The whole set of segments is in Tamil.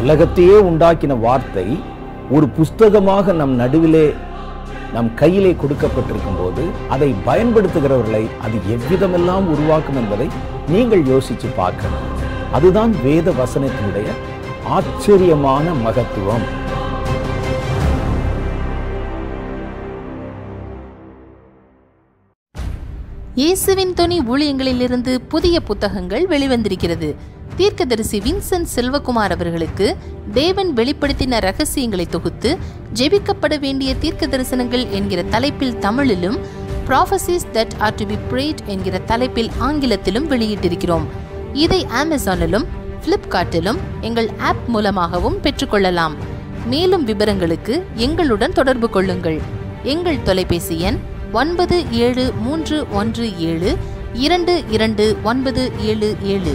உலகத்தையே உண்டாக்கின வார்த்தை ஒரு புஸ்தகமாக நம் நடுவிலே நம் கையிலே கொடுக்கப்பட்டிருக்கும் போது அதை பயன்படுத்துகிறவர்களை அது எவ்விதமெல்லாம் உருவாக்கும் என்பதை நீங்கள் யோசிச்சு பார்க்கணும் அதுதான் வேத வசனத்தினுடைய ஆச்சரியமான மகத்துவம் இயேசுவின் தொனி ஊழியங்களிலிருந்து புதிய புத்தகங்கள் வெளிவந்திருக்கிறது தீர்க்கதரிசி வின்சென்ட் செல்வகுமார் அவர்களுக்கு தேவன் வெளிப்படுத்தின ரகசியங்களை தொகுத்து ஜெபிக்கப்பட வேண்டிய தீர்க்க தரிசனங்கள் என்கிற தலைப்பில் தமிழிலும் prophecies that are to be prayed என்கிற தலைப்பில் ஆங்கிலத்திலும் வெளியிட்டிருக்கிறோம் இதை அமேசானிலும் பிளிப்கார்ட்டிலும் எங்கள் ஆப் மூலமாகவும் பெற்றுக்கொள்ளலாம் மேலும் விவரங்களுக்கு எங்களுடன் தொடர்பு கொள்ளுங்கள் எங்கள் தொலைபேசி எண் ஒன்பது ஏழு மூன்று ஒன்று ஏழு இரண்டு இரண்டு ஒன்பது ஏழு ஏழு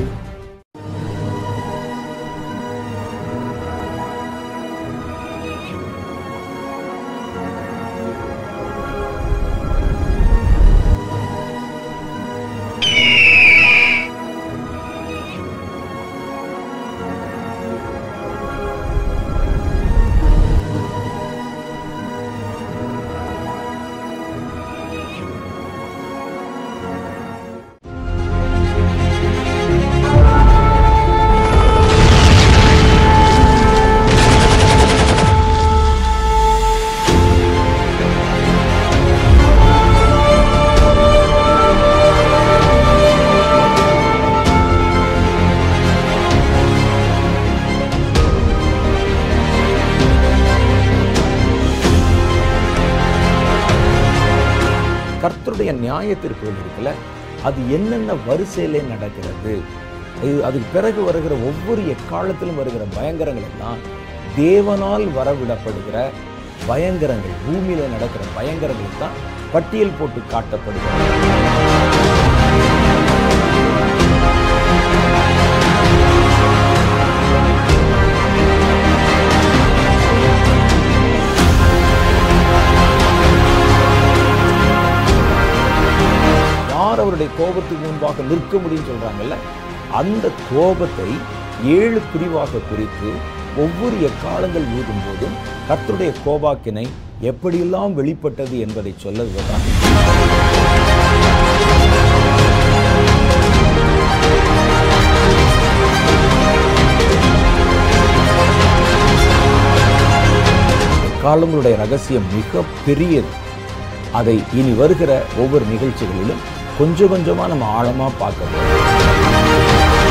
கர்த்தருடைய நியாய தீர்ப்புகள் இருக்குல்ல அது என்னென்ன வரிசையிலே நடக்கிறது இது அதுக்கு பிறகு வருகிற ஒவ்வொரு எக்காலத்திலும் வருகிற பயங்கரங்கள் எல்லாம் தேவனால் வரவிடப்படுகிற பயங்கரங்கள் பூமியில நடக்கிற பயங்கரங்கள் தான் பட்டியல் போட்டு காட்டப்படுகிறது யார் அவருடைய கோபத்துக்கு முன்பாக நிற்க முடியும் சொல்றாங்கல்ல அந்த கோபத்தை ஏழு பிரிவாக பிரித்து ஒவ்வொரு எக்காலங்கள் ஊதும் போதும் கர்த்தருடைய கோபாக்கினை எப்படியெல்லாம் வெளிப்பட்டது என்பதை சொல்லுவதுதான் காலங்களுடைய ரகசியம் மிக பெரியது அதை இனி வருகிற ஒவ்வொரு நிகழ்ச்சிகளிலும் கொஞ்சம் கொஞ்சமா நம்ம ஆழமா பார்க்கணும்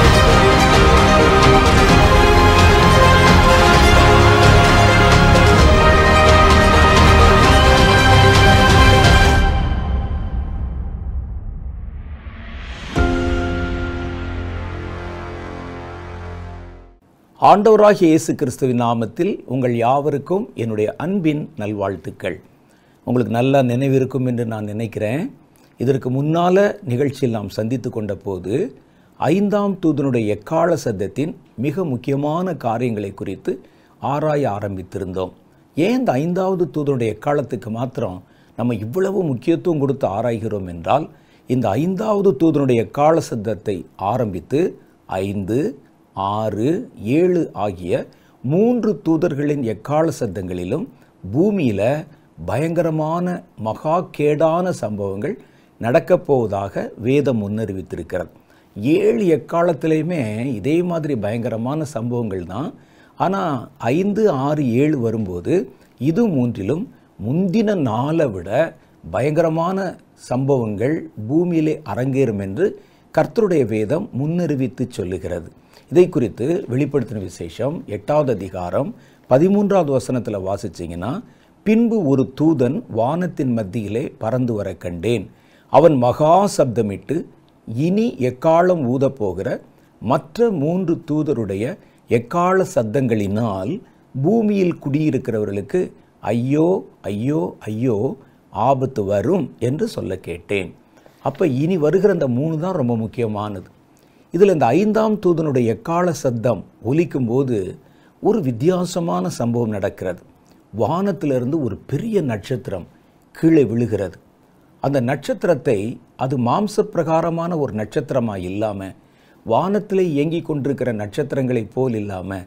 ஆண்டவராகிய இயேசு கிறிஸ்துவின் நாமத்தில் உங்கள் யாவருக்கும் என்னுடைய அன்பின் நல்வாழ்த்துக்கள் உங்களுக்கு நல்லா நினைவிருக்கும் என்று நான் நினைக்கிறேன் இதற்கு முன்னால நிகழ்ச்சியில் நாம் சந்தித்து கொண்ட போது ஐந்தாம் தூதனுடைய எக்கால சத்தத்தின் மிக முக்கியமான காரியங்களை குறித்து ஆராய ஆரம்பித்திருந்தோம் ஏன் இந்த ஐந்தாவது தூதனுடைய எக்காலத்துக்கு மாத்திரம் நம்ம இவ்வளவு முக்கியத்துவம் கொடுத்து ஆராய்கிறோம் என்றால் இந்த ஐந்தாவது தூதனுடைய எக்கால சத்தத்தை ஆரம்பித்து ஐந்து ஆறு ஏழு ஆகிய மூன்று தூதர்களின் எக்கால சத்தங்களிலும் பூமியில பயங்கரமான மகா கேடான சம்பவங்கள் நடக்கப் போவதாக வேதம் முன்னறிவித்திருக்கிறது ஏழு எக்காலத்திலையுமே இதே மாதிரி பயங்கரமான சம்பவங்கள் தான் ஆனால் ஐந்து ஆறு ஏழு வரும்போது இது மூன்றிலும் முந்தின நாளை விட பயங்கரமான சம்பவங்கள் பூமியிலே அரங்கேறும் என்று கர்த்தருடைய வேதம் முன்னறிவித்து சொல்லுகிறது இதை குறித்து வெளிப்படுத்தின விசேஷம் எட்டாவது அதிகாரம் பதிமூன்றாவது வசனத்தில் வாசிச்சிங்கன்னா பின்பு ஒரு தூதன் வானத்தின் மத்தியிலே பறந்து வர கண்டேன் அவன் மகா சப்தமிட்டு இனி எக்காலம் ஊதப்போகிற மற்ற மூன்று தூதருடைய எக்கால சத்தங்களினால் பூமியில் குடியிருக்கிறவர்களுக்கு ஐயோ ஐயோ ஐயோ ஆபத்து வரும் என்று சொல்ல கேட்டேன் அப்போ இனி வருகிற அந்த மூணு தான் ரொம்ப முக்கியமானது இதில் இந்த ஐந்தாம் தூதனுடைய எக்கால சத்தம் ஒலிக்கும் போது ஒரு வித்தியாசமான சம்பவம் நடக்கிறது வானத்திலிருந்து ஒரு பெரிய நட்சத்திரம் கீழே விழுகிறது அந்த நட்சத்திரத்தை அது மாம்ச பிரகாரமான ஒரு நட்சத்திரமாக இல்லாமல் வானத்திலே இயங்கிக் கொண்டிருக்கிற நட்சத்திரங்களைப் போல் இல்லாமல்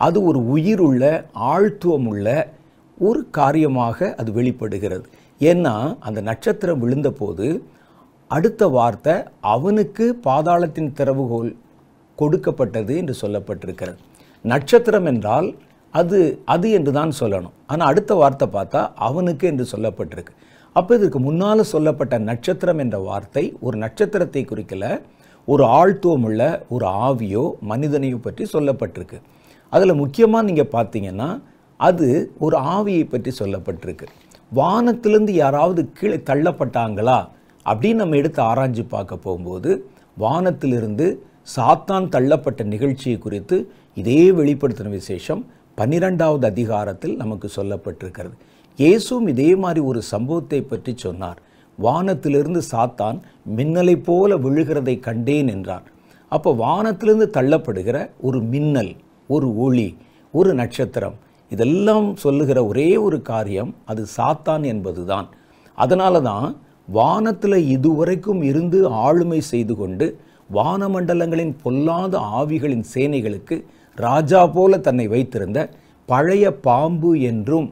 அது ஒரு உயிருள்ள ஆழ்த்துவமுள்ள ஒரு காரியமாக அது வெளிப்படுகிறது ஏன்னா அந்த நட்சத்திரம் விழுந்தபோது அடுத்த வார்த்தை அவனுக்கு பாதாளத்தின் திறவுகோல் கொடுக்கப்பட்டது என்று சொல்லப்பட்டிருக்கிறது நட்சத்திரம் என்றால் அது அது என்று தான் சொல்லணும் ஆனால் அடுத்த வார்த்தை பார்த்தா அவனுக்கு என்று சொல்லப்பட்டிருக்கு அப்போ இதற்கு முன்னால் சொல்லப்பட்ட நட்சத்திரம் என்ற வார்த்தை ஒரு நட்சத்திரத்தை குறிக்கல ஒரு ஆழ்த்துவமுள்ள ஒரு ஆவியோ மனிதனையோ பற்றி சொல்லப்பட்டிருக்கு அதில் முக்கியமாக நீங்கள் பார்த்தீங்கன்னா அது ஒரு ஆவியை பற்றி சொல்லப்பட்டிருக்கு வானத்திலிருந்து யாராவது கீழே தள்ளப்பட்டாங்களா அப்படின்னு நம்ம எடுத்து ஆராய்ஞ்சு பார்க்க போகும்போது வானத்திலிருந்து சாத்தான் தள்ளப்பட்ட நிகழ்ச்சியை குறித்து இதே வெளிப்படுத்தின விசேஷம் பன்னிரெண்டாவது அதிகாரத்தில் நமக்கு சொல்லப்பட்டிருக்கிறது இயேசுவும் இதே மாதிரி ஒரு சம்பவத்தை பற்றி சொன்னார் வானத்திலிருந்து சாத்தான் மின்னலை போல விழுகிறதை கண்டேன் என்றார் அப்போ வானத்திலிருந்து தள்ளப்படுகிற ஒரு மின்னல் ஒரு ஒளி ஒரு நட்சத்திரம் இதெல்லாம் சொல்லுகிற ஒரே ஒரு காரியம் அது சாத்தான் என்பதுதான் அதனால தான் வானத்தில் இதுவரைக்கும் இருந்து ஆளுமை செய்து கொண்டு வானமண்டலங்களின் பொல்லாத ஆவிகளின் சேனைகளுக்கு ராஜா போல தன்னை வைத்திருந்த பழைய பாம்பு என்றும்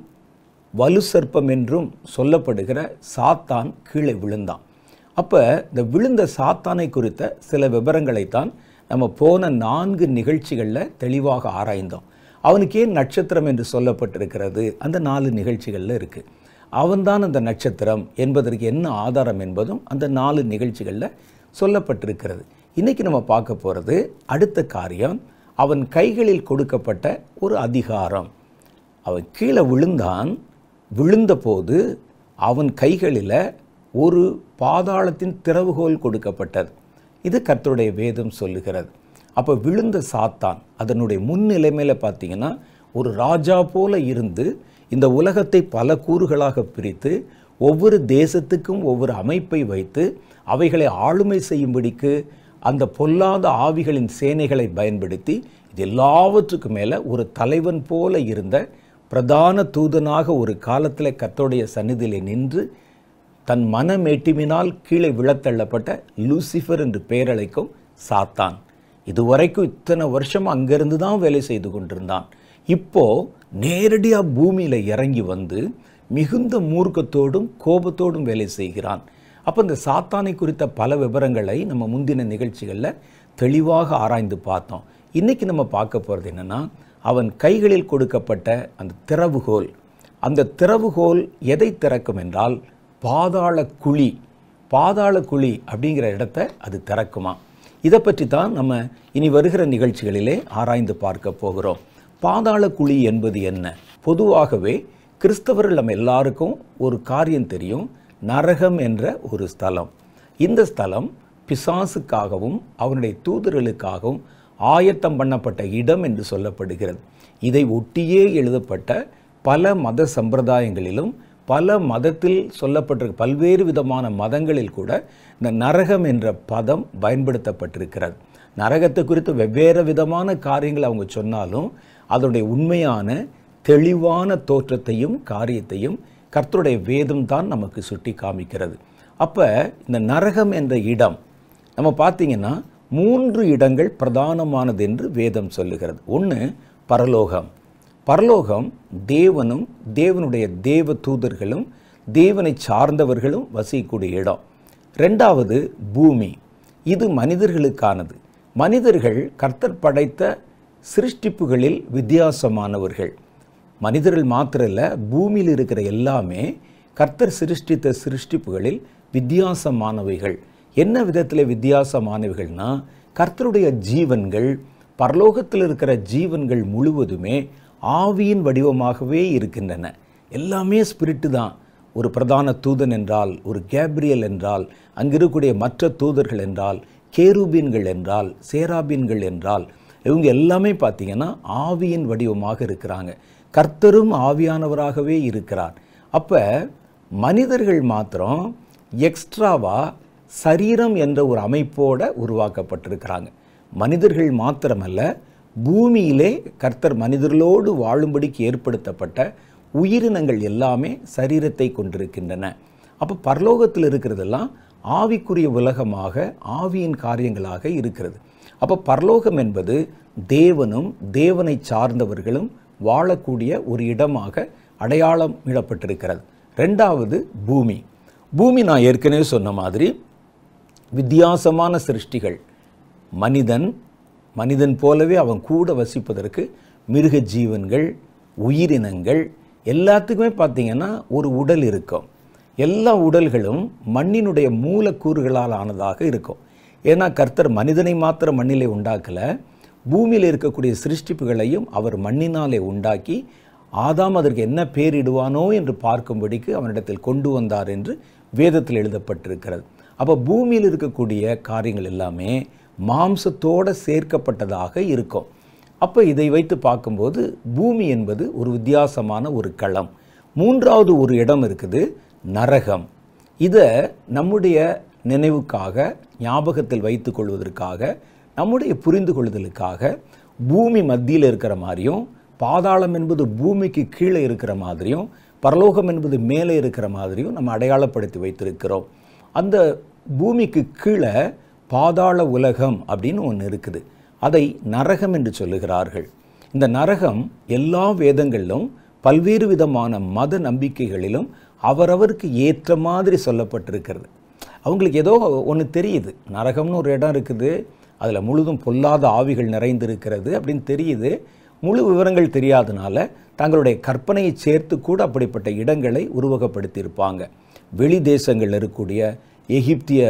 வலு சர்ப்பம் என்றும் சொல்லப்படுகிற சாத்தான் கீழே விழுந்தான் அப்போ இந்த விழுந்த சாத்தானை குறித்த சில விவரங்களைத்தான் நம்ம போன நான்கு நிகழ்ச்சிகளில் தெளிவாக ஆராய்ந்தோம் அவனுக்கு ஏன் நட்சத்திரம் என்று சொல்லப்பட்டிருக்கிறது அந்த நாலு நிகழ்ச்சிகளில் இருக்குது அவன்தான் அந்த நட்சத்திரம் என்பதற்கு என்ன ஆதாரம் என்பதும் அந்த நாலு நிகழ்ச்சிகளில் சொல்லப்பட்டிருக்கிறது இன்றைக்கி நம்ம பார்க்க போகிறது அடுத்த காரியம் அவன் கைகளில் கொடுக்கப்பட்ட ஒரு அதிகாரம் அவன் கீழே விழுந்தான் விழுந்தபோது அவன் கைகளில் ஒரு பாதாளத்தின் திறவுகோல் கொடுக்கப்பட்டது இது கர்த்தருடைய வேதம் சொல்லுகிறது அப்போ விழுந்த சாத்தான் அதனுடைய முன்னிலைமையில் பார்த்தீங்கன்னா ஒரு ராஜா போல இருந்து இந்த உலகத்தை பல கூறுகளாக பிரித்து ஒவ்வொரு தேசத்துக்கும் ஒவ்வொரு அமைப்பை வைத்து அவைகளை ஆளுமை செய்யும்படிக்கு அந்த பொல்லாத ஆவிகளின் சேனைகளை பயன்படுத்தி இது எல்லாவற்றுக்கும் மேலே ஒரு தலைவன் போல இருந்த பிரதான தூதனாக ஒரு காலத்தில் கர்த்தருடைய சந்நிதியிலே நின்று தன் மனமேட்டிமினால் கீழே விழத்தள்ளப்பட்ட லூசிஃபர் என்று பெயரழைக்கும் சாத்தான் இதுவரைக்கும் இத்தனை வருஷம் அங்கிருந்து தான் வேலை செய்து கொண்டிருந்தான் இப்போ நேரடியாக பூமியில் இறங்கி வந்து மிகுந்த மூர்க்கத்தோடும் கோபத்தோடும் வேலை செய்கிறான் அப்போ இந்த சாத்தானை குறித்த பல விவரங்களை நம்ம முந்தின நிகழ்ச்சிகளில் தெளிவாக ஆராய்ந்து பார்த்தோம் இன்றைக்கி நம்ம பார்க்க போகிறது என்னென்னா அவன் கைகளில் கொடுக்கப்பட்ட அந்த திறவுகோல் அந்த திறவுகோல் எதை திறக்கும் என்றால் பாதாள குழி பாதாள குழி அப்படிங்கிற இடத்த அது திறக்குமா இதை பற்றி தான் நம்ம இனி வருகிற நிகழ்ச்சிகளிலே ஆராய்ந்து பார்க்க போகிறோம் பாதாள குழி என்பது என்ன பொதுவாகவே கிறிஸ்தவர்கள் நம்ம எல்லாருக்கும் ஒரு காரியம் தெரியும் நரகம் என்ற ஒரு ஸ்தலம் இந்த ஸ்தலம் பிசாசுக்காகவும் அவனுடைய தூதர்களுக்காகவும் ஆயத்தம் பண்ணப்பட்ட இடம் என்று சொல்லப்படுகிறது இதை ஒட்டியே எழுதப்பட்ட பல மத சம்பிரதாயங்களிலும் பல மதத்தில் சொல்லப்பட்டிருக்க பல்வேறு விதமான மதங்களில் கூட இந்த நரகம் என்ற பதம் பயன்படுத்தப்பட்டிருக்கிறது நரகத்தை குறித்து வெவ்வேறு விதமான காரியங்கள் அவங்க சொன்னாலும் அதனுடைய உண்மையான தெளிவான தோற்றத்தையும் காரியத்தையும் கர்த்தருடைய வேதம் தான் நமக்கு சுட்டி காமிக்கிறது அப்போ இந்த நரகம் என்ற இடம் நம்ம பார்த்தீங்கன்னா மூன்று இடங்கள் பிரதானமானது என்று வேதம் சொல்லுகிறது ஒன்று பரலோகம் பரலோகம் தேவனும் தேவனுடைய தேவ தூதர்களும் தேவனை சார்ந்தவர்களும் வசிக்கக்கூடிய இடம் ரெண்டாவது பூமி இது மனிதர்களுக்கானது மனிதர்கள் கர்த்தர் படைத்த சிருஷ்டிப்புகளில் வித்தியாசமானவர்கள் மனிதர்கள் மாத்திரம் இல்லை பூமியில் இருக்கிற எல்லாமே கர்த்தர் சிருஷ்டித்த சிருஷ்டிப்புகளில் வித்தியாசமானவைகள் என்ன விதத்தில் வித்தியாசமானவைகள்னா கர்த்தருடைய ஜீவன்கள் பரலோகத்தில் இருக்கிற ஜீவன்கள் முழுவதுமே ஆவியின் வடிவமாகவே இருக்கின்றன எல்லாமே ஸ்பிரிட்டு தான் ஒரு பிரதான தூதன் என்றால் ஒரு கேப்ரியல் என்றால் அங்கே இருக்கக்கூடிய மற்ற தூதர்கள் என்றால் கேரூபீன்கள் என்றால் சேராபீன்கள் என்றால் இவங்க எல்லாமே பார்த்தீங்கன்னா ஆவியின் வடிவமாக இருக்கிறாங்க கர்த்தரும் ஆவியானவராகவே இருக்கிறார் அப்போ மனிதர்கள் மாத்திரம் எக்ஸ்ட்ராவாக சரீரம் என்ற ஒரு அமைப்போட உருவாக்கப்பட்டிருக்கிறாங்க மனிதர்கள் மாத்திரமல்ல பூமியிலே கர்த்தர் மனிதர்களோடு வாழும்படிக்கு ஏற்படுத்தப்பட்ட உயிரினங்கள் எல்லாமே சரீரத்தை கொண்டிருக்கின்றன அப்போ பரலோகத்தில் இருக்கிறதெல்லாம் ஆவிக்குரிய உலகமாக ஆவியின் காரியங்களாக இருக்கிறது அப்போ பரலோகம் என்பது தேவனும் தேவனை சார்ந்தவர்களும் வாழக்கூடிய ஒரு இடமாக அடையாளம் இடப்பட்டிருக்கிறது ரெண்டாவது பூமி பூமி நான் ஏற்கனவே சொன்ன மாதிரி வித்தியாசமான சிருஷ்டிகள் மனிதன் மனிதன் போலவே அவன் கூட வசிப்பதற்கு மிருக ஜீவன்கள் உயிரினங்கள் எல்லாத்துக்குமே பார்த்தீங்கன்னா ஒரு உடல் இருக்கும் எல்லா உடல்களும் மண்ணினுடைய மூலக்கூறுகளால் ஆனதாக இருக்கும் ஏன்னா கர்த்தர் மனிதனை மாத்திரம் மண்ணிலே உண்டாக்கலை பூமியில் இருக்கக்கூடிய சிருஷ்டிப்புகளையும் அவர் மண்ணினாலே உண்டாக்கி ஆதாம் அதற்கு என்ன பேரிடுவானோ என்று பார்க்கும்படிக்கு அவனிடத்தில் கொண்டு வந்தார் என்று வேதத்தில் எழுதப்பட்டிருக்கிறது அப்போ பூமியில் இருக்கக்கூடிய காரியங்கள் எல்லாமே மாம்சத்தோடு சேர்க்கப்பட்டதாக இருக்கும் அப்போ இதை வைத்து பார்க்கும்போது பூமி என்பது ஒரு வித்தியாசமான ஒரு களம் மூன்றாவது ஒரு இடம் இருக்குது நரகம் இதை நம்முடைய நினைவுக்காக ஞாபகத்தில் வைத்துக் கொள்வதற்காக நம்முடைய புரிந்து கொள்ளுதலுக்காக பூமி மத்தியில் இருக்கிற மாதிரியும் பாதாளம் என்பது பூமிக்கு கீழே இருக்கிற மாதிரியும் பரலோகம் என்பது மேலே இருக்கிற மாதிரியும் நம்ம அடையாளப்படுத்தி வைத்திருக்கிறோம் அந்த பூமிக்கு கீழே பாதாள உலகம் அப்படின்னு ஒன்று இருக்குது அதை நரகம் என்று சொல்லுகிறார்கள் இந்த நரகம் எல்லா வேதங்களிலும் பல்வேறு விதமான மத நம்பிக்கைகளிலும் அவரவருக்கு ஏற்ற மாதிரி சொல்லப்பட்டிருக்கிறது அவங்களுக்கு ஏதோ ஒன்று தெரியுது நரகம்னு ஒரு இடம் இருக்குது அதில் முழுதும் பொல்லாத ஆவிகள் நிறைந்திருக்கிறது அப்படின்னு தெரியுது முழு விவரங்கள் தெரியாதனால தங்களுடைய கற்பனையை சேர்த்து கூட அப்படிப்பட்ட இடங்களை உருவகப்படுத்தியிருப்பாங்க வெளி தேசங்களில் இருக்கக்கூடிய எகிப்திய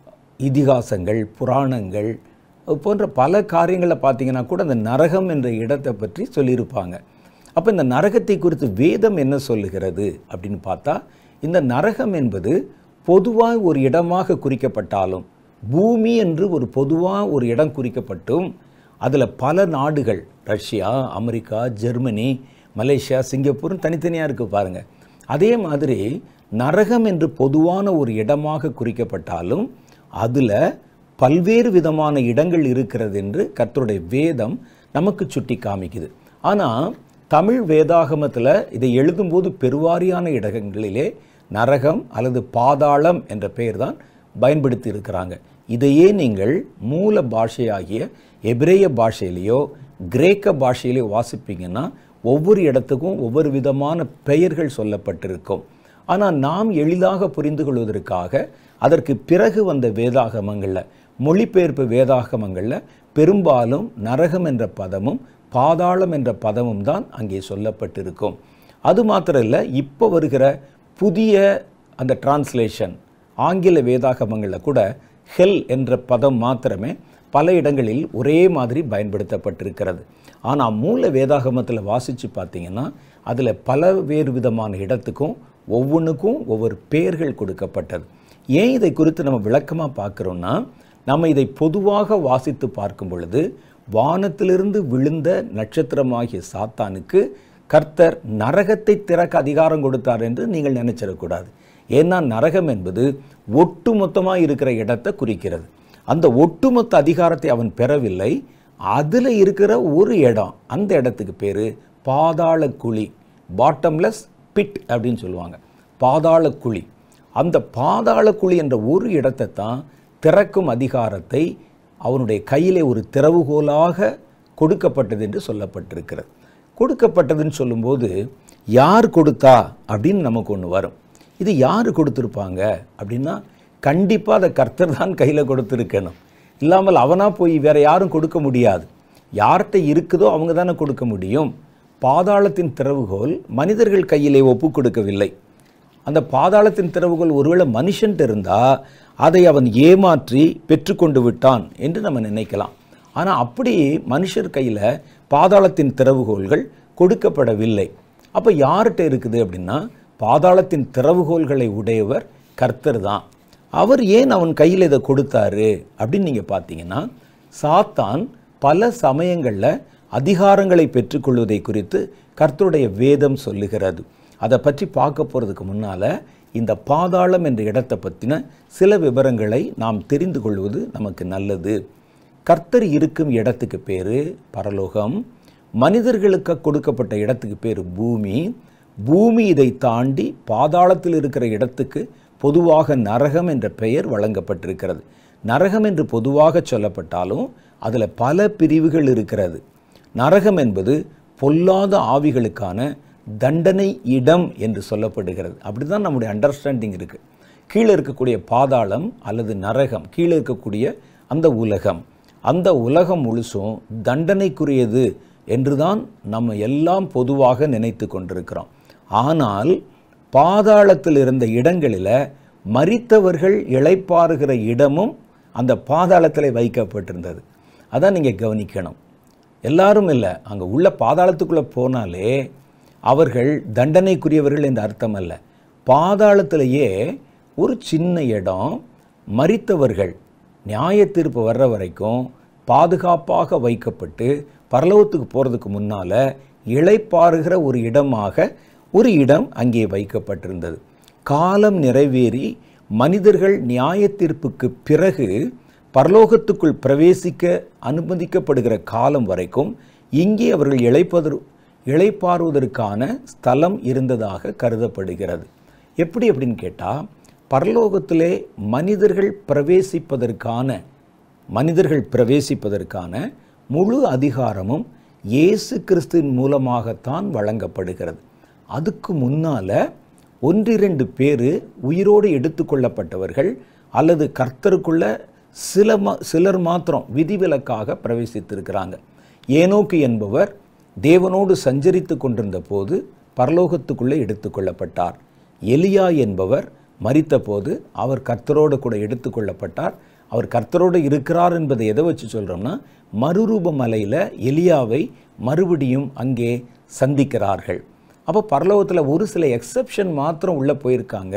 இதிகாசங்கள் புராணங்கள் போன்ற பல காரியங்களை பார்த்தீங்கன்னா கூட அந்த நரகம் என்ற இடத்தை பற்றி சொல்லியிருப்பாங்க அப்போ இந்த நரகத்தை குறித்து வேதம் என்ன சொல்லுகிறது அப்படின்னு பார்த்தா இந்த நரகம் என்பது பொதுவாக ஒரு இடமாக குறிக்கப்பட்டாலும் பூமி என்று ஒரு பொதுவாக ஒரு இடம் குறிக்கப்பட்டும் அதில் பல நாடுகள் ரஷ்யா அமெரிக்கா ஜெர்மனி மலேசியா சிங்கப்பூர்னு தனித்தனியாக இருக்குது பாருங்கள் அதே மாதிரி நரகம் என்று பொதுவான ஒரு இடமாக குறிக்கப்பட்டாலும் அதில் பல்வேறு விதமான இடங்கள் இருக்கிறது என்று கர்த்தருடைய வேதம் நமக்கு சுட்டி காமிக்குது ஆனால் தமிழ் வேதாகமத்தில் இதை எழுதும்போது பெருவாரியான இடங்களிலே நரகம் அல்லது பாதாளம் என்ற பெயர் தான் பயன்படுத்தி இருக்கிறாங்க இதையே நீங்கள் மூல பாஷையாகிய எபிரேய பாஷையிலேயோ கிரேக்க பாஷையிலேயோ வாசிப்பீங்கன்னா ஒவ்வொரு இடத்துக்கும் ஒவ்வொரு விதமான பெயர்கள் சொல்லப்பட்டிருக்கும் ஆனால் நாம் எளிதாக புரிந்து கொள்வதற்காக அதற்கு பிறகு வந்த வேதாகமங்களில் மொழிபெயர்ப்பு வேதாகமங்களில் பெரும்பாலும் நரகம் என்ற பதமும் பாதாளம் என்ற பதமும் தான் அங்கே சொல்லப்பட்டிருக்கும் அது மாத்திரம் இல்லை இப்போ வருகிற புதிய அந்த டிரான்ஸ்லேஷன் ஆங்கில வேதாகமங்களில் கூட ஹெல் என்ற பதம் மாத்திரமே பல இடங்களில் ஒரே மாதிரி பயன்படுத்தப்பட்டிருக்கிறது ஆனால் மூல வேதாகமத்தில் வாசித்து பார்த்தீங்கன்னா அதில் பல வேறு விதமான இடத்துக்கும் ஒவ்வொன்றுக்கும் ஒவ்வொரு பெயர்கள் கொடுக்கப்பட்டது ஏன் இதை குறித்து நம்ம விளக்கமாக பார்க்குறோன்னா நம்ம இதை பொதுவாக வாசித்து பார்க்கும் பொழுது வானத்திலிருந்து விழுந்த நட்சத்திரமாகிய சாத்தானுக்கு கர்த்தர் நரகத்தை திறக்க அதிகாரம் கொடுத்தார் என்று நீங்கள் நினைச்சிடக்கூடாது ஏன்னா நரகம் என்பது ஒட்டுமொத்தமாக இருக்கிற இடத்தை குறிக்கிறது அந்த ஒட்டுமொத்த அதிகாரத்தை அவன் பெறவில்லை அதில் இருக்கிற ஒரு இடம் அந்த இடத்துக்கு பேர் பாதாள குழி பாட்டம்லெஸ் பிட் அப்படின்னு சொல்லுவாங்க பாதாள குழி அந்த பாதாள குழி என்ற ஒரு இடத்தை தான் திறக்கும் அதிகாரத்தை அவனுடைய கையிலே ஒரு திறவுகோலாக கொடுக்கப்பட்டது என்று சொல்லப்பட்டிருக்கிறது கொடுக்கப்பட்டதுன்னு சொல்லும்போது யார் கொடுத்தா அப்படின்னு நமக்கு ஒன்று வரும் இது யார் கொடுத்துருப்பாங்க அப்படின்னா கண்டிப்பாக அதை கர்த்தர் தான் கையில் கொடுத்துருக்கணும் இல்லாமல் அவனாக போய் வேற யாரும் கொடுக்க முடியாது யார்கிட்ட இருக்குதோ அவங்க தானே கொடுக்க முடியும் பாதாளத்தின் திறவுகோல் மனிதர்கள் கையிலே ஒப்பு கொடுக்கவில்லை அந்த பாதாளத்தின் திறவுகோல் ஒருவேளை மனுஷன்ட்டு இருந்தால் அதை அவன் ஏமாற்றி பெற்றுக்கொண்டு விட்டான் என்று நம்ம நினைக்கலாம் ஆனால் அப்படி மனுஷர் கையில் பாதாளத்தின் திறவுகோல்கள் கொடுக்கப்படவில்லை அப்போ யார்கிட்ட இருக்குது அப்படின்னா பாதாளத்தின் திறவுகோல்களை உடையவர் கர்த்தர் தான் அவர் ஏன் அவன் கையில் இதை கொடுத்தாரு அப்படின்னு நீங்கள் பார்த்தீங்கன்னா சாத்தான் பல சமயங்களில் அதிகாரங்களை பெற்றுக்கொள்வதை குறித்து கர்த்தருடைய வேதம் சொல்லுகிறது அதை பற்றி பார்க்க போகிறதுக்கு முன்னால் இந்த பாதாளம் என்ற இடத்தை பற்றின சில விவரங்களை நாம் தெரிந்து கொள்வது நமக்கு நல்லது கர்த்தர் இருக்கும் இடத்துக்கு பேர் பரலோகம் மனிதர்களுக்கு கொடுக்கப்பட்ட இடத்துக்கு பேர் பூமி பூமி இதை தாண்டி பாதாளத்தில் இருக்கிற இடத்துக்கு பொதுவாக நரகம் என்ற பெயர் வழங்கப்பட்டிருக்கிறது நரகம் என்று பொதுவாக சொல்லப்பட்டாலும் அதில் பல பிரிவுகள் இருக்கிறது நரகம் என்பது பொல்லாத ஆவிகளுக்கான தண்டனை இடம் என்று சொல்லப்படுகிறது அப்படி தான் நம்முடைய அண்டர்ஸ்டாண்டிங் இருக்குது கீழே இருக்கக்கூடிய பாதாளம் அல்லது நரகம் கீழே இருக்கக்கூடிய அந்த உலகம் அந்த உலகம் முழுசும் தண்டனைக்குரியது என்று தான் நம்ம எல்லாம் பொதுவாக நினைத்து கொண்டிருக்கிறோம் ஆனால் பாதாளத்தில் இருந்த இடங்களில் மரித்தவர்கள் இளைப்பாறுகிற இடமும் அந்த பாதாளத்தில் வைக்கப்பட்டிருந்தது அதான் நீங்கள் கவனிக்கணும் எல்லாரும் இல்லை அங்கே உள்ள பாதாளத்துக்குள்ளே போனாலே அவர்கள் தண்டனைக்குரியவர்கள் என்று அர்த்தம் அல்ல பாதாளத்திலேயே ஒரு சின்ன இடம் மரித்தவர்கள் நியாய தீர்ப்பு வர்ற வரைக்கும் பாதுகாப்பாக வைக்கப்பட்டு பரலோகத்துக்கு போகிறதுக்கு முன்னால் இளைப்பாறுகிற ஒரு இடமாக ஒரு இடம் அங்கே வைக்கப்பட்டிருந்தது காலம் நிறைவேறி மனிதர்கள் நியாய தீர்ப்புக்கு பிறகு பரலோகத்துக்குள் பிரவேசிக்க அனுமதிக்கப்படுகிற காலம் வரைக்கும் இங்கே அவர்கள் இழைப்பதற்கு இளைப்பாறுவதற்கான ஸ்தலம் இருந்ததாக கருதப்படுகிறது எப்படி அப்படின்னு கேட்டால் பரலோகத்திலே மனிதர்கள் பிரவேசிப்பதற்கான மனிதர்கள் பிரவேசிப்பதற்கான முழு அதிகாரமும் இயேசு கிறிஸ்துவின் மூலமாகத்தான் வழங்கப்படுகிறது அதுக்கு முன்னால் ஒன்றிரண்டு பேர் உயிரோடு எடுத்துக்கொள்ளப்பட்டவர்கள் அல்லது கர்த்தருக்குள்ள சில மா சிலர் மாத்திரம் விதிவிலக்காக பிரவேசித்திருக்கிறாங்க ஏனோக்கு என்பவர் தேவனோடு சஞ்சரித்து கொண்டிருந்த போது பரலோகத்துக்குள்ளே எடுத்துக்கொள்ளப்பட்டார் எலியா என்பவர் மரித்தபோது அவர் கர்த்தரோடு கூட எடுத்துக்கொள்ளப்பட்டார் அவர் கர்த்தரோடு இருக்கிறார் என்பதை எதை வச்சு சொல்கிறோம்னா மறுரூப மலையில் எலியாவை மறுபடியும் அங்கே சந்திக்கிறார்கள் அப்போ பரலோகத்தில் ஒரு சில எக்ஸப்ஷன் மாத்திரம் உள்ளே போயிருக்காங்க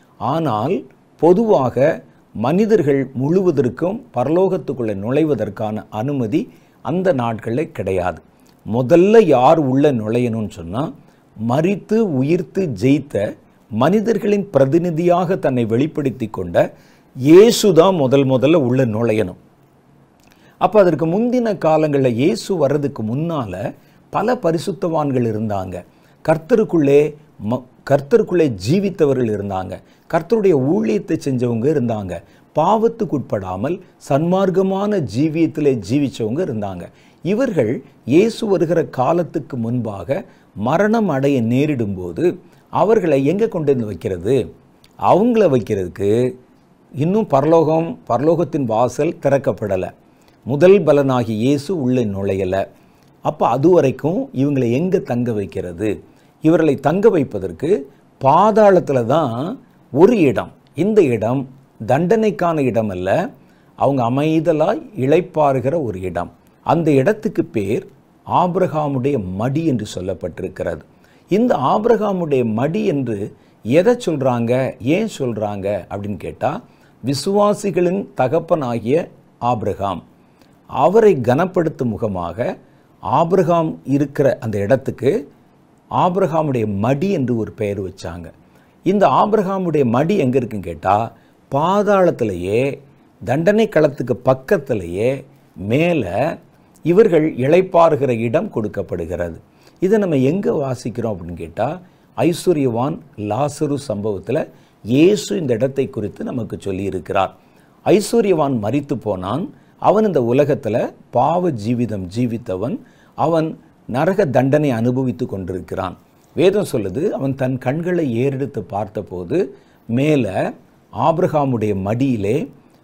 ஆனால் பொதுவாக மனிதர்கள் முழுவதற்கும் பரலோகத்துக்குள்ளே நுழைவதற்கான அனுமதி அந்த நாட்களில் கிடையாது முதல்ல யார் உள்ள நுழையணும்னு சொன்னால் மரித்து உயிர்த்து ஜெயித்த மனிதர்களின் பிரதிநிதியாக தன்னை வெளிப்படுத்தி கொண்ட இயேசு தான் முதல் முதல்ல உள்ள நுழையணும் அப்போ அதற்கு முந்தின காலங்களில் இயேசு வர்றதுக்கு முன்னால் பல பரிசுத்தவான்கள் இருந்தாங்க கர்த்தருக்குள்ளே ம கர்த்தருக்குள்ளே ஜீவித்தவர்கள் இருந்தாங்க கர்த்தருடைய ஊழியத்தை செஞ்சவங்க இருந்தாங்க பாவத்துக்கு உட்படாமல் சன்மார்க்கமான ஜீவியத்திலே ஜீவிச்சவங்க இருந்தாங்க இவர்கள் இயேசு வருகிற காலத்துக்கு முன்பாக மரணம் அடைய நேரிடும்போது அவர்களை எங்கே கொண்டு வந்து வைக்கிறது அவங்கள வைக்கிறதுக்கு இன்னும் பரலோகம் பரலோகத்தின் வாசல் திறக்கப்படலை முதல் பலனாகி இயேசு உள்ளே நுழையலை அப்போ அது வரைக்கும் இவங்களை எங்கே தங்க வைக்கிறது இவர்களை தங்க வைப்பதற்கு பாதாளத்தில் தான் ஒரு இடம் இந்த இடம் தண்டனைக்கான இடம் அல்ல அவங்க அமைதலாய் இளைப்பாறுகிற ஒரு இடம் அந்த இடத்துக்கு பேர் ஆபிரகாமுடைய மடி என்று சொல்லப்பட்டிருக்கிறது இந்த ஆபிரகாமுடைய மடி என்று எதை சொல்கிறாங்க ஏன் சொல்கிறாங்க அப்படின்னு கேட்டால் விசுவாசிகளின் தகப்பனாகிய ஆபிரகாம் அவரை கனப்படுத்தும் முகமாக ஆபிரகாம் இருக்கிற அந்த இடத்துக்கு ஆபிரகாமுடைய மடி என்று ஒரு பெயர் வச்சாங்க இந்த ஆபிரகாமுடைய மடி எங்கே இருக்குன்னு கேட்டால் பாதாளத்திலேயே தண்டனை களத்துக்கு பக்கத்திலேயே மேலே இவர்கள் இளைப்பாறுகிற இடம் கொடுக்கப்படுகிறது இதை நம்ம எங்கே வாசிக்கிறோம் அப்படின்னு கேட்டால் ஐஸ்வர்யவான் லாசரு சம்பவத்தில் இயேசு இந்த இடத்தை குறித்து நமக்கு சொல்லியிருக்கிறார் ஐஸ்வர்யவான் மரித்து போனான் அவன் இந்த உலகத்தில் பாவ ஜீவிதம் ஜீவித்தவன் அவன் நரக தண்டனை அனுபவித்து கொண்டிருக்கிறான் வேதம் சொல்லுது அவன் தன் கண்களை ஏறெடுத்து பார்த்தபோது மேலே ஆபிரகாமுடைய மடியிலே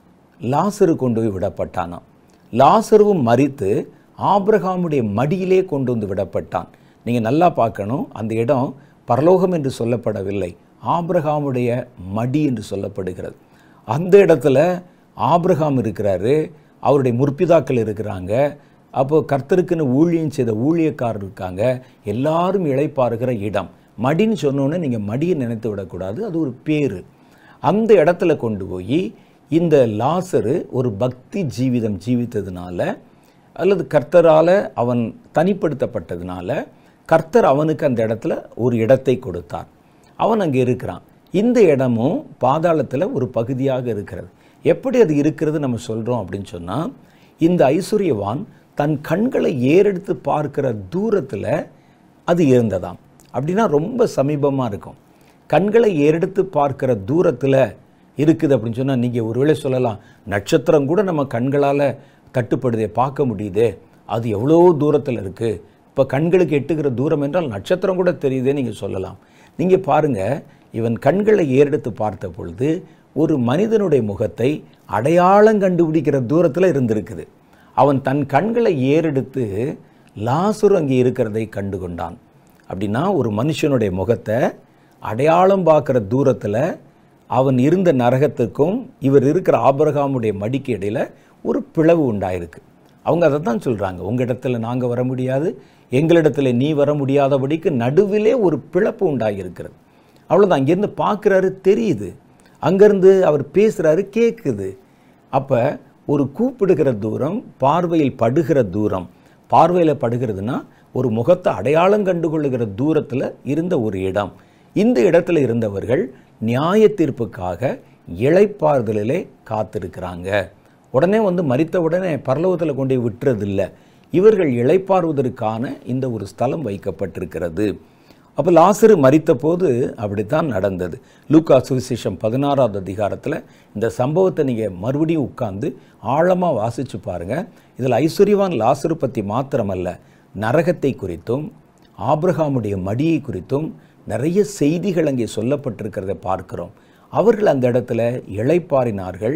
லாசரு கொண்டு போய் விடப்பட்டானாம் லாசருவும் மறித்து ஆபிரகாமுடைய மடியிலே கொண்டு வந்து விடப்பட்டான் நீங்கள் நல்லா பார்க்கணும் அந்த இடம் பரலோகம் என்று சொல்லப்படவில்லை ஆபிரகாமுடைய மடி என்று சொல்லப்படுகிறது அந்த இடத்துல ஆபிரகாம் இருக்கிறாரு அவருடைய முற்பிதாக்கள் இருக்கிறாங்க அப்போது கர்த்தருக்குன்னு ஊழியம் செய்த ஊழியக்காரர் இருக்காங்க எல்லாரும் இழைப்பாருகிற இடம் மடின்னு சொன்னோன்னே நீங்கள் மடியை நினைத்து விடக்கூடாது அது ஒரு பேர் அந்த இடத்துல கொண்டு போய் இந்த லாசரு ஒரு பக்தி ஜீவிதம் ஜீவித்ததுனால அல்லது கர்த்தரால் அவன் தனிப்படுத்தப்பட்டதுனால கர்த்தர் அவனுக்கு அந்த இடத்துல ஒரு இடத்தை கொடுத்தார் அவன் அங்கே இருக்கிறான் இந்த இடமும் பாதாளத்தில் ஒரு பகுதியாக இருக்கிறது எப்படி அது இருக்கிறது நம்ம சொல்கிறோம் அப்படின்னு சொன்னால் இந்த ஐஸ்வர்யவான் தன் கண்களை ஏறெடுத்து பார்க்கிற தூரத்தில் அது இருந்ததாம் அப்படின்னா ரொம்ப சமீபமாக இருக்கும் கண்களை ஏறெடுத்து பார்க்கிற தூரத்தில் இருக்குது அப்படின்னு சொன்னால் நீங்கள் ஒருவேளை சொல்லலாம் நட்சத்திரம் கூட நம்ம கண்களால் தட்டுப்படுதே பார்க்க முடியுதே அது எவ்வளோ தூரத்தில் இருக்குது இப்போ கண்களுக்கு எட்டுகிற தூரம் என்றால் நட்சத்திரம் கூட தெரியுதே நீங்கள் சொல்லலாம் நீங்கள் பாருங்கள் இவன் கண்களை ஏறெடுத்து பார்த்த பொழுது ஒரு மனிதனுடைய முகத்தை அடையாளம் கண்டுபிடிக்கிற தூரத்தில் இருந்திருக்குது அவன் தன் கண்களை ஏறெடுத்து லாசுரு அங்கே இருக்கிறதை கண்டு கொண்டான் அப்படின்னா ஒரு மனுஷனுடைய முகத்தை அடையாளம் பார்க்குற தூரத்தில் அவன் இருந்த நரகத்துக்கும் இவர் இருக்கிற ஆபரகாமுடைய மடிக்கு இடையில ஒரு பிளவு உண்டாயிருக்கு அவங்க அதை தான் சொல்கிறாங்க உங்கள் இடத்துல நாங்கள் வர முடியாது எங்களிடத்துல நீ வர முடியாதபடிக்கு நடுவிலே ஒரு பிளப்பு உண்டாகியிருக்கிறது அவ்வளோதான் அங்கேருந்து பார்க்குறாரு தெரியுது அங்கேருந்து அவர் பேசுகிறாரு கேட்குது அப்போ ஒரு கூப்பிடுகிற தூரம் பார்வையில் படுகிற தூரம் பார்வையில் படுகிறதுனா ஒரு முகத்தை அடையாளம் கண்டுகொள்ளுகிற தூரத்தில் இருந்த ஒரு இடம் இந்த இடத்துல இருந்தவர்கள் நியாய தீர்ப்புக்காக இளைப்பாறுதலிலே காத்திருக்கிறாங்க உடனே வந்து மறித்த உடனே பரலோகத்தில் கொண்டு போய் விட்டுறதில்லை இவர்கள் இளைப்பாறுவதற்கான இந்த ஒரு ஸ்தலம் வைக்கப்பட்டிருக்கிறது அப்போ லாசரு மறித்த போது அப்படித்தான் நடந்தது லூக்கா சுவிசேஷம் பதினாறாவது அதிகாரத்தில் இந்த சம்பவத்தை நீங்கள் மறுபடியும் உட்கார்ந்து ஆழமாக வாசித்து பாருங்கள் இதில் ஐஸ்வர்யவான் லாசரு பற்றி மாத்திரமல்ல நரகத்தை குறித்தும் ஆபிரகாமுடைய மடியை குறித்தும் நிறைய செய்திகள் அங்கே சொல்லப்பட்டிருக்கிறத பார்க்கிறோம் அவர்கள் அந்த இடத்துல இளைப்பாறினார்கள்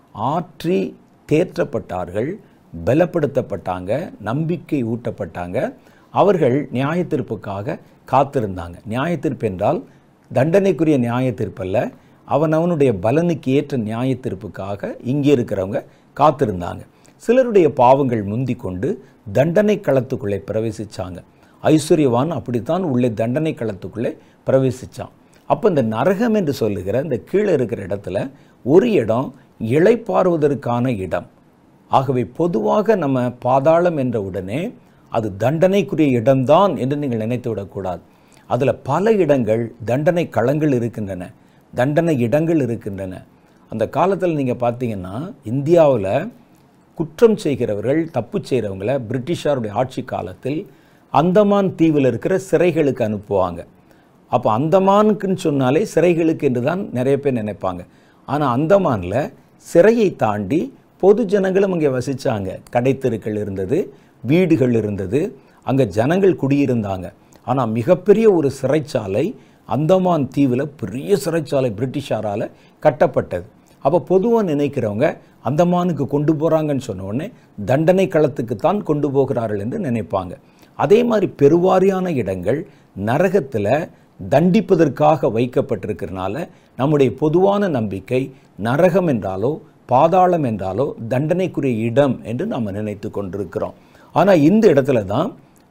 ஆற்றி தேற்றப்பட்டார்கள் பலப்படுத்தப்பட்டாங்க நம்பிக்கை ஊட்டப்பட்டாங்க அவர்கள் நியாய தீர்ப்புக்காக காத்திருந்தாங்க நியாய தீர்ப்பு என்றால் தண்டனைக்குரிய நியாய தீர்ப்பல்ல அவன் அவனுடைய பலனுக்கு ஏற்ற நியாய தீர்ப்புக்காக இங்கே இருக்கிறவங்க காத்திருந்தாங்க சிலருடைய பாவங்கள் முந்தி கொண்டு தண்டனை களத்துக்குள்ளே பிரவேசிச்சாங்க ஐஸ்வர்யவான் அப்படித்தான் உள்ளே தண்டனை களத்துக்குள்ளே பிரவேசிச்சான் அப்போ இந்த நரகம் என்று சொல்லுகிற இந்த கீழே இருக்கிற இடத்துல ஒரு இடம் இளைப்பாறுவதற்கான இடம் ஆகவே பொதுவாக நம்ம பாதாளம் என்ற உடனே அது தண்டனைக்குரிய இடம்தான் என்று நீங்கள் நினைத்து விடக்கூடாது அதில் பல இடங்கள் தண்டனை களங்கள் இருக்கின்றன தண்டனை இடங்கள் இருக்கின்றன அந்த காலத்தில் நீங்கள் பார்த்தீங்கன்னா இந்தியாவில் குற்றம் செய்கிறவர்கள் தப்பு செய்கிறவங்கள பிரிட்டிஷாருடைய ஆட்சி காலத்தில் அந்தமான் தீவில் இருக்கிற சிறைகளுக்கு அனுப்புவாங்க அப்போ அந்தமானுக்குன்னு சொன்னாலே சிறைகளுக்கு என்று தான் நிறைய பேர் நினைப்பாங்க ஆனால் அந்தமானில் சிறையை தாண்டி பொது ஜனங்களும் அங்கே வசித்தாங்க கடைத்தெருக்கள் இருந்தது வீடுகள் இருந்தது அங்கே ஜனங்கள் குடியிருந்தாங்க ஆனால் மிகப்பெரிய ஒரு சிறைச்சாலை அந்தமான் தீவில் பெரிய சிறைச்சாலை பிரிட்டிஷாரால் கட்டப்பட்டது அப்போ பொதுவாக நினைக்கிறவங்க அந்தமானுக்கு கொண்டு போகிறாங்கன்னு சொன்ன உடனே தண்டனை களத்துக்கு தான் கொண்டு போகிறார்கள் என்று நினைப்பாங்க அதே மாதிரி பெருவாரியான இடங்கள் நரகத்தில் தண்டிப்பதற்காக வைக்கப்பட்டிருக்கிறனால நம்முடைய பொதுவான நம்பிக்கை நரகம் என்றாலோ பாதாளம் என்றாலோ தண்டனைக்குரிய இடம் என்று நாம் நினைத்து கொண்டிருக்கிறோம் ஆனால் இந்த இடத்துல தான்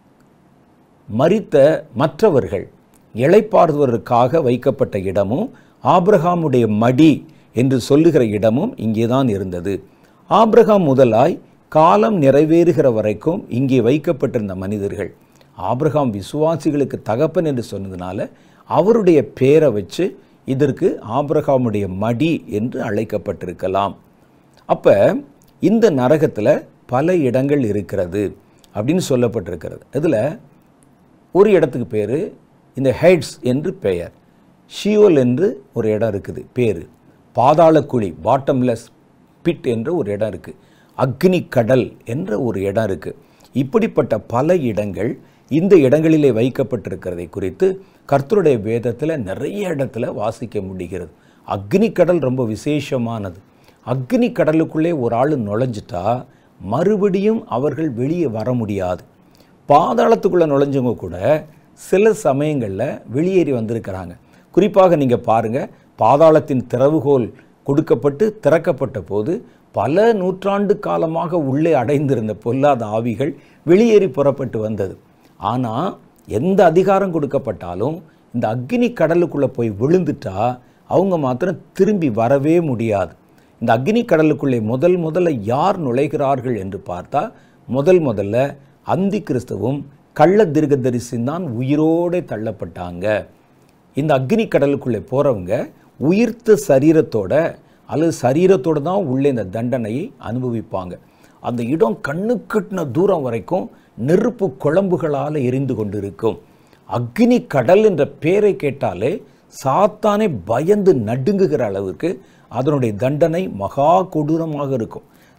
மரித்த மற்றவர்கள் இளைப்பாறுவதற்காக வைக்கப்பட்ட இடமும் ஆபிரகாமுடைய மடி என்று சொல்லுகிற இடமும் இங்கே தான் இருந்தது ஆபிரகாம் முதலாய் காலம் நிறைவேறுகிற வரைக்கும் இங்கே வைக்கப்பட்டிருந்த மனிதர்கள் ஆபிரகாம் விசுவாசிகளுக்கு தகப்பன் என்று சொன்னதுனால அவருடைய பேரை வச்சு இதற்கு ஆபிரகாமுடைய மடி என்று அழைக்கப்பட்டிருக்கலாம் அப்போ இந்த நரகத்தில் பல இடங்கள் இருக்கிறது அப்படின்னு சொல்லப்பட்டிருக்கிறது இதில் ஒரு இடத்துக்கு பேர் இந்த ஹெட்ஸ் என்று பெயர் ஷியோல் என்று ஒரு இடம் இருக்குது பேர் பாதாளக்குழி பாட்டம்லெஸ் பிட் என்ற ஒரு இடம் இருக்குது அக்னி கடல் என்ற ஒரு இடம் இருக்குது இப்படிப்பட்ட பல இடங்கள் இந்த இடங்களிலே வைக்கப்பட்டிருக்கிறதை குறித்து கர்த்தருடைய வேதத்தில் நிறைய இடத்துல வாசிக்க முடிகிறது அக்னி கடல் ரொம்ப விசேஷமானது அக்னி கடலுக்குள்ளே ஒரு ஆள் நுழைஞ்சிட்டா மறுபடியும் அவர்கள் வெளியே வர முடியாது பாதாளத்துக்குள்ளே நுழைஞ்சவங்க கூட சில சமயங்களில் வெளியேறி வந்திருக்கிறாங்க குறிப்பாக நீங்கள் பாருங்கள் பாதாளத்தின் திறவுகோல் கொடுக்கப்பட்டு திறக்கப்பட்ட போது பல நூற்றாண்டு காலமாக உள்ளே அடைந்திருந்த பொல்லாத ஆவிகள் வெளியேறி புறப்பட்டு வந்தது ஆனால் எந்த அதிகாரம் கொடுக்கப்பட்டாலும் இந்த அக்னி கடலுக்குள்ளே போய் விழுந்துட்டா அவங்க மாத்திரம் திரும்பி வரவே முடியாது இந்த அக்னி கடலுக்குள்ளே முதல் முதல்ல யார் நுழைகிறார்கள் என்று பார்த்தா முதல் முதல்ல அந்தி கிறிஸ்துவும் கள்ள தீர்க்கதரிசியும் தான் உயிரோடு தள்ளப்பட்டாங்க இந்த அக்னி கடலுக்குள்ளே போகிறவங்க உயிர்த்த சரீரத்தோட அல்லது சரீரத்தோடு தான் உள்ளே இந்த தண்டனையை அனுபவிப்பாங்க அந்த இடம் கண்ணு கட்டின தூரம் வரைக்கும் நெருப்பு குழம்புகளால் எரிந்து கொண்டிருக்கும் அக்னி கடல் என்ற பேரை கேட்டாலே சாத்தானே பயந்து நடுங்குகிற அளவுக்கு அதனுடைய தண்டனை மகா கொடூரமாக இருக்கும்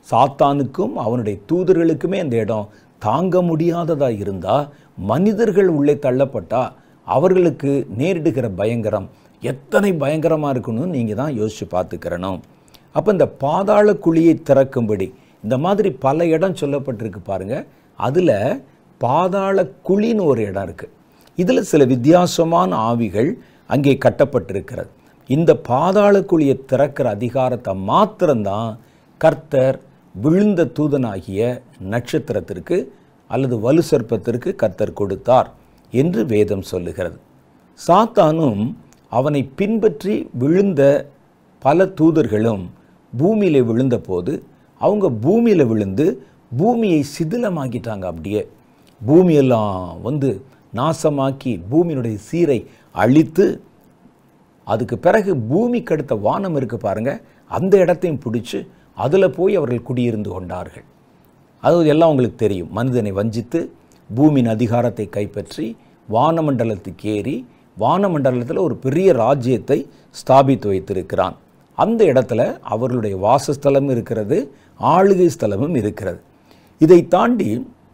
சாத்தானுக்கும் அவனுடைய தூதர்களுக்குமே அந்த இடம் தாங்க முடியாததா இருந்தா மனிதர்கள் உள்ளே தள்ளப்பட்டா அவர்களுக்கு நேரிடுகிற பயங்கரம் எத்தனை பயங்கரமாக இருக்கணும்னு நீங்கள் தான் யோசித்து பார்த்துக்கிறணும் அப்போ இந்த பாதாள குழியை திறக்கும்படி இந்த மாதிரி பல இடம் சொல்லப்பட்டிருக்கு பாருங்க அதில் பாதாள குழின்னு ஒரு இடம் இருக்குது இதில் சில வித்தியாசமான ஆவிகள் அங்கே கட்டப்பட்டிருக்கிறது இந்த பாதாள குழியை திறக்கிற அதிகாரத்தை மாத்திரம்தான் கர்த்தர் விழுந்த தூதனாகிய நட்சத்திரத்திற்கு அல்லது வலு சர்ப்பத்திற்கு கர்த்தர் கொடுத்தார் என்று வேதம் சொல்லுகிறது சாத்தானும் அவனை பின்பற்றி விழுந்த பல தூதர்களும் பூமியில விழுந்தபோது அவங்க பூமியில விழுந்து பூமியை சிதிலமாக்கிட்டாங்க அப்படியே பூமியெல்லாம் வந்து நாசமாக்கி பூமியினுடைய சீரை அழித்து அதுக்கு பிறகு பூமிக்கு அடுத்த வானம் இருக்கு பாருங்க அந்த இடத்தையும் பிடிச்சு அதில் போய் அவர்கள் குடியிருந்து கொண்டார்கள் அது எல்லாம் உங்களுக்கு தெரியும் மனிதனை வஞ்சித்து பூமியின் அதிகாரத்தை கைப்பற்றி வானமண்டலத்துக்கு ஏறி வானமண்டலத்தில் ஒரு பெரிய ராஜ்யத்தை ஸ்தாபித்து வைத்திருக்கிறான் அந்த இடத்துல அவர்களுடைய வாசஸ்தலம் இருக்கிறது ஆளுகை ஸ்தலமும் இருக்கிறது இதை தாண்டி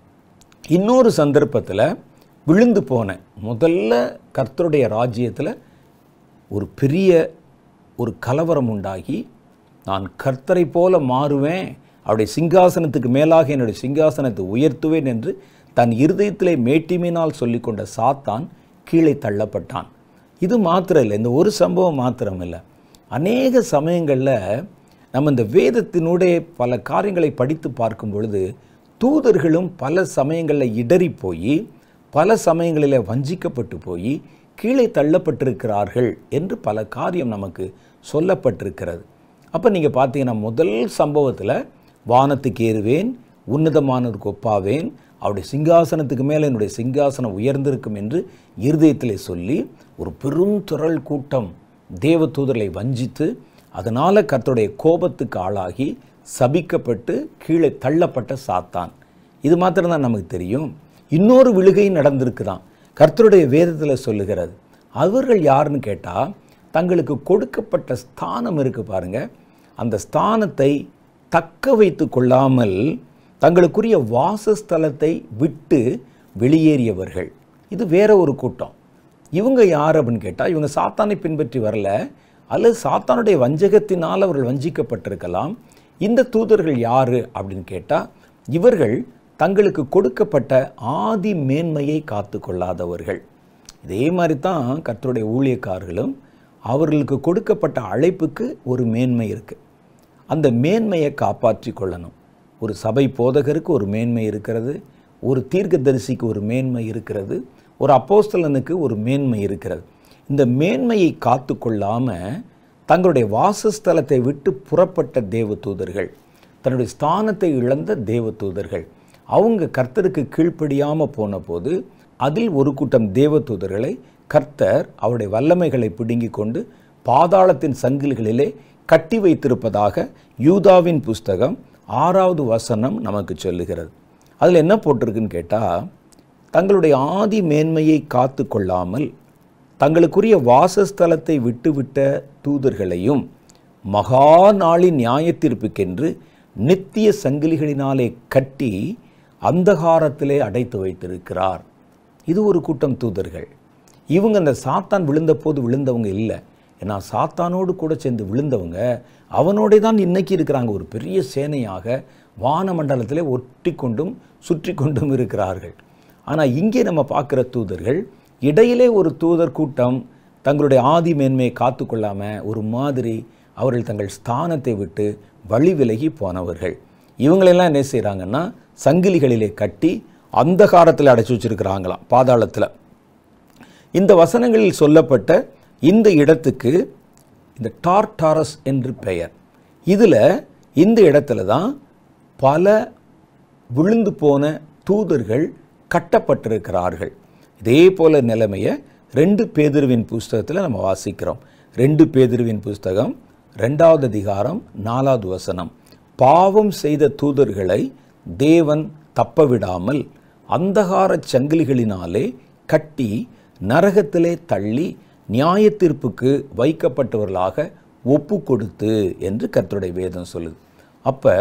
இன்னொரு சந்தர்ப்பத்தில் விழுந்து போன முதல்ல கர்த்தருடைய ராஜ்யத்தில் ஒரு பெரிய ஒரு கலவரம் உண்டாகி நான் கர்த்தரை போல மாறுவேன் அவருடைய சிங்காசனத்துக்கு மேலாக என்னுடைய சிங்காசனத்தை உயர்த்துவேன் என்று தன் இருதயத்திலே மேட்டிமையினால் சொல்லிக்கொண்ட சாத்தான் கீழே தள்ளப்பட்டான் இது மாத்திரம் இல்லை இந்த ஒரு சம்பவம் மாத்திரம் இல்லை அநேக சமயங்களில் நம்ம இந்த வேதத்தினுடைய பல காரியங்களை படித்து பார்க்கும் பொழுது தூதர்களும் பல சமயங்களில் இடறி போய் பல சமயங்களில் வஞ்சிக்கப்பட்டு போய் கீழே தள்ளப்பட்டிருக்கிறார்கள் என்று பல காரியம் நமக்கு சொல்லப்பட்டிருக்கிறது அப்போ நீங்கள் பார்த்தீங்கன்னா முதல் சம்பவத்தில் வானத்துக்கு ஏறுவேன் உன்னதமானவருக்கு ஒப்பாவேன் அவருடைய சிங்காசனத்துக்கு மேலே என்னுடைய சிங்காசனம் உயர்ந்திருக்கும் என்று இருதயத்திலே சொல்லி ஒரு பெரும் திரள் கூட்டம் தேவதூதர்களை வஞ்சித்து அதனால் கர்த்தருடைய கோபத்துக்கு ஆளாகி சபிக்கப்பட்டு கீழே தள்ளப்பட்ட சாத்தான் இது மாத்திரம்தான் நமக்கு தெரியும் இன்னொரு விழுகை நடந்திருக்குதான் கர்த்தருடைய வேதத்தில் சொல்லுகிறது அவர்கள் யாருன்னு கேட்டால் தங்களுக்கு கொடுக்கப்பட்ட ஸ்தானம் இருக்கு பாருங்க அந்த ஸ்தானத்தை தக்க வைத்து கொள்ளாமல் தங்களுக்குரிய வாசஸ்தலத்தை விட்டு வெளியேறியவர்கள் இது வேற ஒரு கூட்டம் இவங்க யார் அப்படின்னு கேட்டால் இவங்க சாத்தானை பின்பற்றி வரல அல்லது சாத்தானுடைய வஞ்சகத்தினால் அவர்கள் வஞ்சிக்கப்பட்டிருக்கலாம் இந்த தூதர்கள் யார் அப்படின்னு கேட்டால் இவர்கள் தங்களுக்கு கொடுக்கப்பட்ட ஆதி மேன்மையை காத்து கொள்ளாதவர்கள் இதே மாதிரி தான் கர்த்தருடைய ஊழியக்காரர்களும் அவர்களுக்கு கொடுக்கப்பட்ட அழைப்புக்கு ஒரு மேன்மை இருக்குது அந்த மேன்மையை காப்பாற்றி கொள்ளணும் ஒரு சபை போதகருக்கு ஒரு மேன்மை இருக்கிறது ஒரு தீர்க்கதரிசிக்கு ஒரு மேன்மை இருக்கிறது ஒரு அப்போஸ்தலனுக்கு ஒரு மேன்மை இருக்கிறது இந்த மேன்மையை காத்து கொள்ளாமல் தங்களுடைய வாசஸ்தலத்தை விட்டு புறப்பட்ட தேவதூதர்கள் தன்னுடைய ஸ்தானத்தை இழந்த தேவதூதர்கள் அவங்க கர்த்தருக்கு கீழ்ப்படியாமல் போன போது அதில் ஒரு கூட்டம் தேவதூதர்களை கர்த்தர் அவருடைய வல்லமைகளை பிடுங்கிக் கொண்டு பாதாளத்தின் சங்கிலிகளிலே கட்டி வைத்திருப்பதாக யூதாவின் புஸ்தகம் ஆறாவது வசனம் நமக்கு சொல்லுகிறது அதில் என்ன போட்டிருக்குன்னு கேட்டால் தங்களுடைய ஆதி மேன்மையை காத்து கொள்ளாமல் தங்களுக்குரிய வாசஸ்தலத்தை விட்டுவிட்ட தூதர்களையும் மகா நாளின் நியாயத்தீர்ப்புக்கென்று நித்திய சங்கிலிகளினாலே கட்டி அந்தகாரத்திலே அடைத்து வைத்திருக்கிறார் இது ஒரு கூட்டம் தூதர்கள் இவங்க அந்த சாத்தான் விழுந்தபோது விழுந்தவங்க இல்லை ஏன்னா சாத்தானோடு கூட சேர்ந்து விழுந்தவங்க அவனோடே தான் இன்னைக்கு இருக்கிறாங்க ஒரு பெரிய சேனையாக வானமண்டலத்திலே ஒட்டி கொண்டும் சுற்றி கொண்டும் இருக்கிறார்கள் ஆனால் இங்கே நம்ம பார்க்குற தூதர்கள் இடையிலே ஒரு தூதர் கூட்டம் தங்களுடைய ஆதி மேன்மையை காத்து கொள்ளாமல் ஒரு மாதிரி அவர்கள் தங்கள் ஸ்தானத்தை விட்டு வழி விலகி போனவர்கள் இவங்களெல்லாம் என்ன செய்கிறாங்கன்னா சங்கிலிகளிலே கட்டி அந்தகாரத்தில் அடைச்சி வச்சிருக்கிறாங்களாம் பாதாளத்தில் இந்த வசனங்களில் சொல்லப்பட்ட இந்த இடத்துக்கு இந்த டார்டாரஸ் என்று பெயர் இதில் இந்த இடத்துல தான் பல விழுந்து போன தூதர்கள் கட்டப்பட்டிருக்கிறார்கள் இதே போல நிலைமையை ரெண்டு பேதுருவின் புஸ்தகத்தில் நம்ம வாசிக்கிறோம் ரெண்டு பேதுருவின் புஸ்தகம் ரெண்டாவது அதிகாரம் நாலாவது வசனம் பாவம் செய்த தூதர்களை தேவன் தப்ப விடாமல் அந்தகார சங்கிலிகளினாலே கட்டி நரகத்திலே தள்ளி நியாயத்தீர்ப்புக்கு வைக்கப்பட்டவர்களாக ஒப்பு கொடுத்து என்று கர்த்தருடைய வேதம் சொல்லுது அப்போ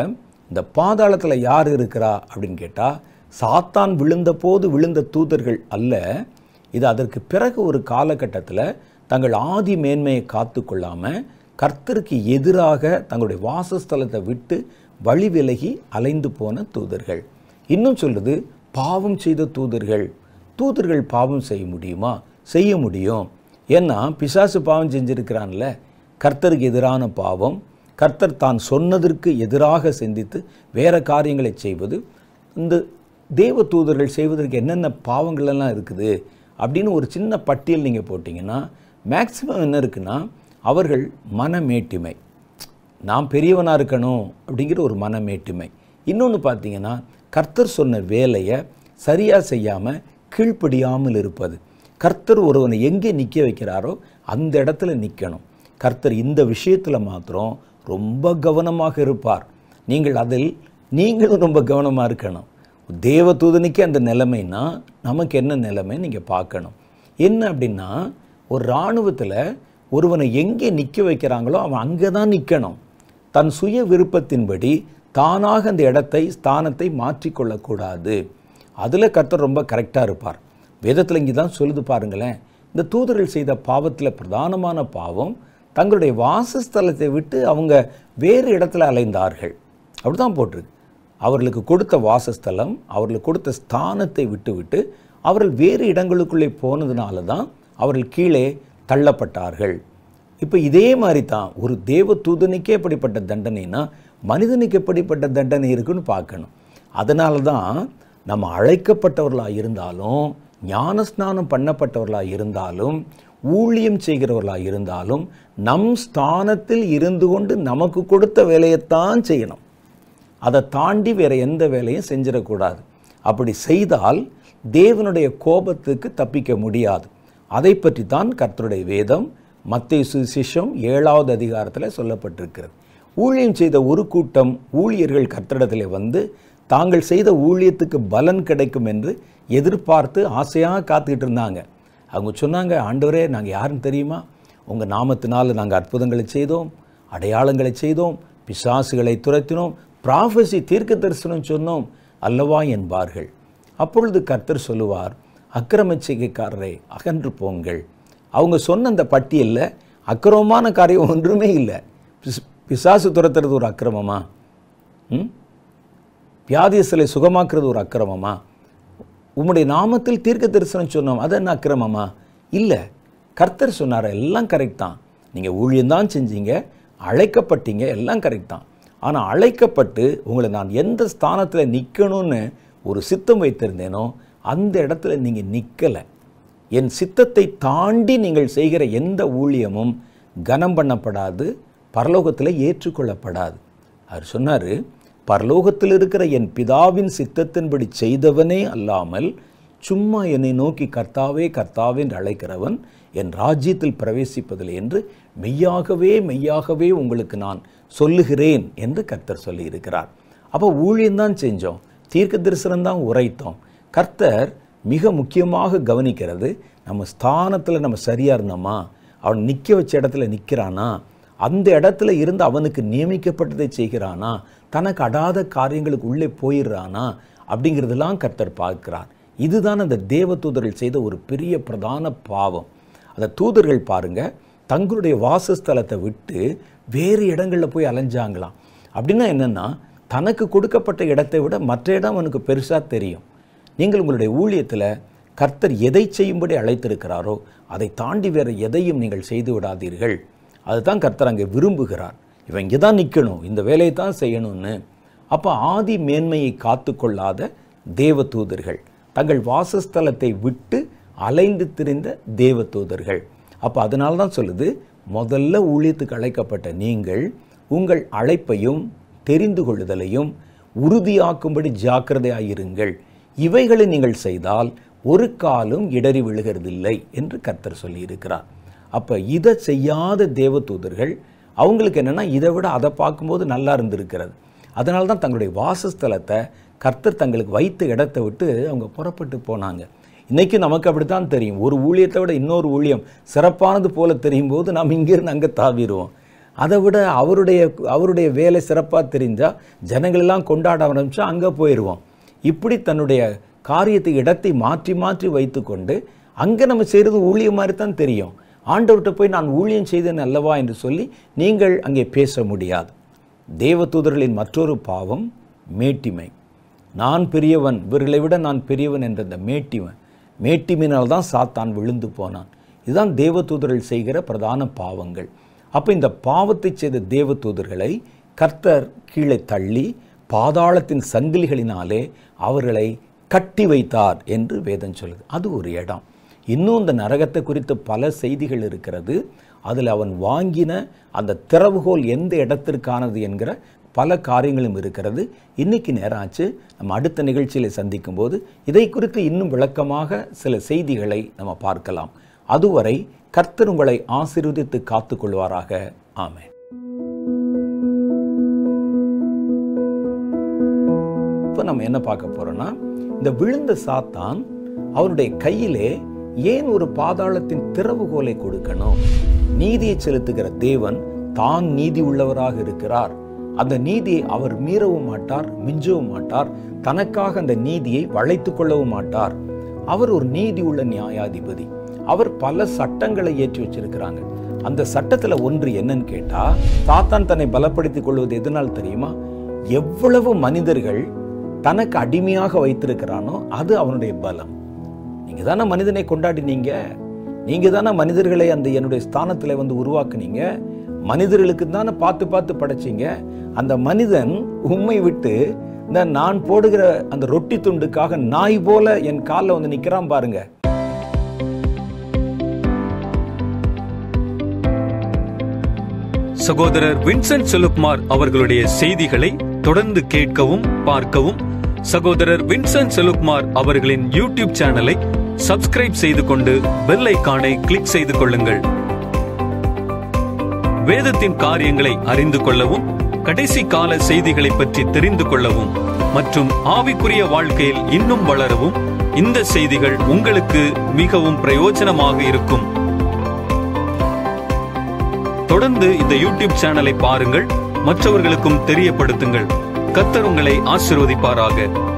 இந்த பாதாளத்தில் யார் இருக்கிறா அப்படின்னு கேட்டால் சாத்தான் விழுந்தபோது விழுந்த தூதர்கள் அல்ல இது அதற்கு பிறகு ஒரு காலகட்டத்தில் தங்கள் ஆதி மேன்மையை காத்து கொள்ளாமல் கர்த்தருக்கு எதிராக தங்களுடைய வாசஸ்தலத்தை விட்டு வழி விலகி அலைந்து போன தூதர்கள் இன்னும் சொல்லுது பாவம் செய்த தூதர்கள் தூதர்கள் பாவம் செய்ய முடியுமா செய்ய முடியும் ஏன்னா பிசாசு பாவம் செஞ்சிருக்கிறான்ல கர்த்தருக்கு எதிரான பாவம் கர்த்தர் தான் சொன்னதற்கு எதிராக சிந்தித்து வேற காரியங்களை செய்வது இந்த தேவ தூதர்கள் செய்வதற்கு என்னென்ன பாவங்கள் எல்லாம் இருக்குது அப்படின்னு ஒரு சின்ன பட்டியல் நீங்கள் போட்டிங்கன்னா மேக்சிமம் என்ன இருக்குன்னா அவர்கள் மனமேட்டிமை நான் பெரியவனாக இருக்கணும் அப்படிங்கிற ஒரு மனமேட்டுமை இன்னொன்று பார்த்தீங்கன்னா கர்த்தர் சொன்ன வேலையை சரியாக செய்யாமல் கீழ்ப்படியாமல் இருப்பது கர்த்தர் ஒருவனை எங்கே நிற்க வைக்கிறாரோ அந்த இடத்துல நிற்கணும் கர்த்தர் இந்த விஷயத்தில் மாத்திரம் ரொம்ப கவனமாக இருப்பார் நீங்கள் அதில் நீங்களும் ரொம்ப கவனமாக இருக்கணும் தேவதூதனுக்கே அந்த நிலைமைனா நமக்கு என்ன நிலைமை நீங்கள் பார்க்கணும் என்ன அப்படின்னா ஒரு இராணுவத்தில் ஒருவனை எங்கே நிற்க வைக்கிறாங்களோ அவன் அங்கே தான் நிற்கணும் தன் சுய விருப்பத்தின்படி தானாக அந்த இடத்தை ஸ்தானத்தை மாற்றிக்கொள்ளக்கூடாது அதில் கர்த்தர் ரொம்ப கரெக்டாக இருப்பார் வேதத்தில் இங்கே தான் சொல்லுது பாருங்களேன் இந்த தூதர்கள் செய்த பாவத்தில் பிரதானமான பாவம் தங்களுடைய வாசஸ்தலத்தை விட்டு அவங்க வேறு இடத்துல அலைந்தார்கள் அப்படி தான் போட்டிருக்கு அவர்களுக்கு கொடுத்த வாசஸ்தலம் அவர்களுக்கு கொடுத்த ஸ்தானத்தை விட்டுவிட்டு அவர்கள் வேறு இடங்களுக்குள்ளே போனதுனால தான் அவர்கள் கீழே தள்ளப்பட்டார்கள் இப்போ இதே மாதிரி தான் ஒரு தேவ தூதனுக்கே எப்படிப்பட்ட தண்டனைனா மனிதனுக்கு எப்படிப்பட்ட தண்டனை இருக்குன்னு பார்க்கணும் அதனால தான் நம்ம அழைக்கப்பட்டவர்களாக இருந்தாலும் ஞானஸ்நானம் பண்ணப்பட்டவர்களாக இருந்தாலும் ஊழியம் செய்கிறவர்களாக இருந்தாலும் நம் ஸ்தானத்தில் இருந்து கொண்டு நமக்கு கொடுத்த வேலையைத்தான் செய்யணும் அதை தாண்டி வேற எந்த வேலையும் செஞ்சிடக்கூடாது அப்படி செய்தால் தேவனுடைய கோபத்துக்கு தப்பிக்க முடியாது அதை பற்றி தான் கர்த்தருடைய வேதம் மத்திய சுசிஷம் ஏழாவது அதிகாரத்தில் சொல்லப்பட்டிருக்கிறது ஊழியம் செய்த ஒரு கூட்டம் ஊழியர்கள் கர்த்தரிடத்தில் வந்து தாங்கள் செய்த ஊழியத்துக்கு பலன் கிடைக்கும் என்று எதிர்பார்த்து ஆசையாக காத்துக்கிட்டு இருந்தாங்க அவங்க சொன்னாங்க ஆண்டவரே நாங்கள் யாருன்னு தெரியுமா உங்கள் நாமத்தினால் நாங்கள் அற்புதங்களை செய்தோம் அடையாளங்களை செய்தோம் பிசாசுகளை துரத்தினோம் ப்ராஃபஸி தீர்க்க தரிசனம் சொன்னோம் அல்லவா என்பார்கள் அப்பொழுது கர்த்தர் சொல்லுவார் அக்கிரமச்சிகைக்காரரை அகன்று போங்கள் அவங்க சொன்ன அந்த பட்டியலில் அக்கிரமமான காரியம் ஒன்றுமே இல்லை பிஸ் பிசாசு துரத்துறது ஒரு அக்கிரமமா ம் வியாதியஸ்தலை சுகமாக்குறது ஒரு அக்கிரமமா உம்முடைய நாமத்தில் தீர்க்க தரிசனம் சொன்னோம் அது என்ன அக்கிரமமா இல்லை கர்த்தர் சொன்னார் எல்லாம் கரெக்ட் தான் நீங்கள் ஊழியம்தான் செஞ்சீங்க அழைக்கப்பட்டீங்க எல்லாம் கரெக்ட் தான் ஆனால் அழைக்கப்பட்டு உங்களை நான் எந்த ஸ்தானத்தில் நிற்கணும்னு ஒரு சித்தம் வைத்திருந்தேனோ அந்த இடத்துல நீங்கள் நிற்கலை என் சித்தத்தை தாண்டி நீங்கள் செய்கிற எந்த ஊழியமும் கனம் பண்ணப்படாது பரலோகத்தில் ஏற்றுக்கொள்ளப்படாது அவர் சொன்னார் பரலோகத்தில் இருக்கிற என் பிதாவின் சித்தத்தின்படி செய்தவனே அல்லாமல் சும்மா என்னை நோக்கி கர்த்தாவே கர்த்தாவே என்று அழைக்கிறவன் என் ராஜ்யத்தில் பிரவேசிப்பதில்லை என்று மெய்யாகவே மெய்யாகவே உங்களுக்கு நான் சொல்லுகிறேன் என்று கர்த்தர் சொல்லியிருக்கிறார் அப்போ ஊழியம்தான் செஞ்சோம் தீர்க்க தரிசனம் தான் உரைத்தோம் கர்த்தர் மிக முக்கியமாக கவனிக்கிறது நம்ம ஸ்தானத்தில் நம்ம சரியாக இருந்தோமா அவன் நிற்க வச்ச இடத்துல நிற்கிறானா அந்த இடத்துல இருந்து அவனுக்கு நியமிக்கப்பட்டதை செய்கிறானா தனக்கு அடாத காரியங்களுக்கு உள்ளே போயிடுறானா அப்படிங்கிறதெல்லாம் கர்த்தர் பார்க்கிறார் இதுதான் அந்த தேவ தூதர்கள் செய்த ஒரு பெரிய பிரதான பாவம் அந்த தூதர்கள் பாருங்க தங்களுடைய வாசஸ்தலத்தை விட்டு வேறு இடங்களில் போய் அலைஞ்சாங்களாம் அப்படின்னா என்னென்னா தனக்கு கொடுக்கப்பட்ட இடத்தை விட மற்ற இடம் அவனுக்கு பெருசாக தெரியும் நீங்கள் உங்களுடைய ஊழியத்தில் கர்த்தர் எதை செய்யும்படி அழைத்திருக்கிறாரோ அதை தாண்டி வேறு எதையும் நீங்கள் செய்து விடாதீர்கள் அதுதான் கர்த்தர் அங்கே விரும்புகிறார் இவன் இங்கே தான் நிற்கணும் இந்த வேலையை தான் செய்யணும்னு அப்போ ஆதி மேன்மையை காத்து கொள்ளாத தேவ தூதர்கள் தங்கள் வாசஸ்தலத்தை விட்டு அலைந்து திரிந்த தேவ தூதர்கள் அப்போ அதனால தான் சொல்லுது முதல்ல ஊழியத்துக்கு அழைக்கப்பட்ட நீங்கள் உங்கள் அழைப்பையும் தெரிந்து கொள்ளுதலையும் உறுதியாக்கும்படி ஜாக்கிரதையாயிருங்கள் இவைகளை நீங்கள் செய்தால் ஒரு காலும் இடறி விழுகிறதில்லை என்று கர்த்தர் சொல்லியிருக்கிறார் அப்போ இதை செய்யாத தேவ தூதர்கள் அவங்களுக்கு என்னென்னா இதை விட அதை பார்க்கும்போது நல்லா இருந்திருக்கிறது அதனால தான் தங்களுடைய வாசஸ்தலத்தை கர்த்தர் தங்களுக்கு வைத்த இடத்தை விட்டு அவங்க புறப்பட்டு போனாங்க இன்றைக்கி நமக்கு அப்படி தான் தெரியும் ஒரு ஊழியத்தை விட இன்னொரு ஊழியம் சிறப்பானது போல தெரியும் போது நாம் இங்கேருந்து அங்கே தாவிடுவோம் அதை விட அவருடைய அவருடைய வேலை சிறப்பாக தெரிஞ்சால் ஜனங்களெல்லாம் கொண்டாட ஆரம்பிச்சா அங்கே போயிடுவோம் இப்படி தன்னுடைய காரியத்தை இடத்தை மாற்றி மாற்றி வைத்துக்கொண்டு அங்கே நம்ம செய்கிறது ஊழியம் மாதிரி தான் தெரியும் ஆண்டவர்கிட்ட போய் நான் ஊழியம் செய்தேன் அல்லவா என்று சொல்லி நீங்கள் அங்கே பேச முடியாது தேவதூதர்களின் மற்றொரு பாவம் மேட்டிமை நான் பெரியவன் இவர்களை விட நான் பெரியவன் என்ற அந்த மேட்டிமை மேட்டிமையினால் தான் சாத்தான் விழுந்து போனான் இதுதான் தேவதூதர்கள் செய்கிற பிரதான பாவங்கள் அப்போ இந்த பாவத்தை செய்த தேவதூதர்களை கர்த்தர் கீழே தள்ளி பாதாளத்தின் சங்கிலிகளினாலே அவர்களை கட்டி வைத்தார் என்று வேதம் சொல்லுது அது ஒரு இடம் இன்னும் இந்த நரகத்தை குறித்த பல செய்திகள் இருக்கிறது அதில் அவன் வாங்கின அந்த திறவுகோல் எந்த இடத்திற்கானது என்கிற பல காரியங்களும் இருக்கிறது இன்னைக்கு நேரம் ஆச்சு நம்ம அடுத்த நிகழ்ச்சியில் சந்திக்கும் போது இதை குறித்து இன்னும் விளக்கமாக சில செய்திகளை நம்ம பார்க்கலாம் அதுவரை கர்த்தர் உங்களை ஆசீர்வதித்து காத்துக்கொள்வாராக ஆமென் இப்போ நம்ம என்ன பார்க்க போறோம்னா இந்த விழுந்த சாத்தான் அவனுடைய கையிலே ஏன் ஒரு பாதாளத்தின் திறவுகோலை கொடுக்கணும் நீதியை செலுத்துகிற தேவன் தான் நீதி உள்ளவராக இருக்கிறார் அந்த நீதியை அவர் மீறவும் மாட்டார் மிஞ்சவும் மாட்டார் தனக்காக அந்த நீதியை வளைத்து கொள்ளவும் மாட்டார் அவர் ஒரு நீதி உள்ள நியாயாதிபதி அவர் பல சட்டங்களை ஏற்றி வச்சிருக்கிறாங்க அந்த சட்டத்துல ஒன்று என்னன்னு கேட்டா சாத்தான் தன்னை பலப்படுத்திக் கொள்வது எதனால் தெரியுமா எவ்வளவு மனிதர்கள் தனக்கு அடிமையாக வைத்திருக்கிறானோ அது அவனுடைய பலம் நீங்க தானே மனிதனை கொண்டாடினீங்க நீங்க தானே மனிதர்களை அந்த என்னுடைய ஸ்தானத்துல வந்து உருவாக்குனீங்க மனிதர்களுக்கு தானே பார்த்து பார்த்து படைச்சீங்க அந்த மனிதன் உண்மை விட்டு இந்த நான் போடுகிற அந்த ரொட்டி துண்டுக்காக நாய் போல என் காலில் வந்து நிக்கிறான் பாருங்க சகோதரர் வின்சென்ட் செலுப்மார் அவர்களுடைய செய்திகளை தொடர்ந்து கேட்கவும் பார்க்கவும் சகோதரர் வின்சென்ட் செலுப்மார் அவர்களின் யூடியூப் சேனலை சப்ஸ்கிரைப் செய்து கொண்டு பெல் ஐகானை கிளிக் செய்து கொள்ளுங்கள் வேதத்தின் காரியங்களை அறிந்து கொள்ளவும் கடைசி கால செய்திகளை பற்றி தெரிந்து கொள்ளவும் மற்றும் ஆவிக்குரிய வாழ்க்கையில் இன்னும் வளரவும் இந்த செய்திகள் உங்களுக்கு மிகவும் பிரயோஜனமாக இருக்கும் தொடர்ந்து இந்த யூடியூப் சேனலை பாருங்கள் மற்றவர்களுக்கும் தெரியப்படுத்துங்கள் கத்தர் உங்களை ஆசிர்வதிப்பாராக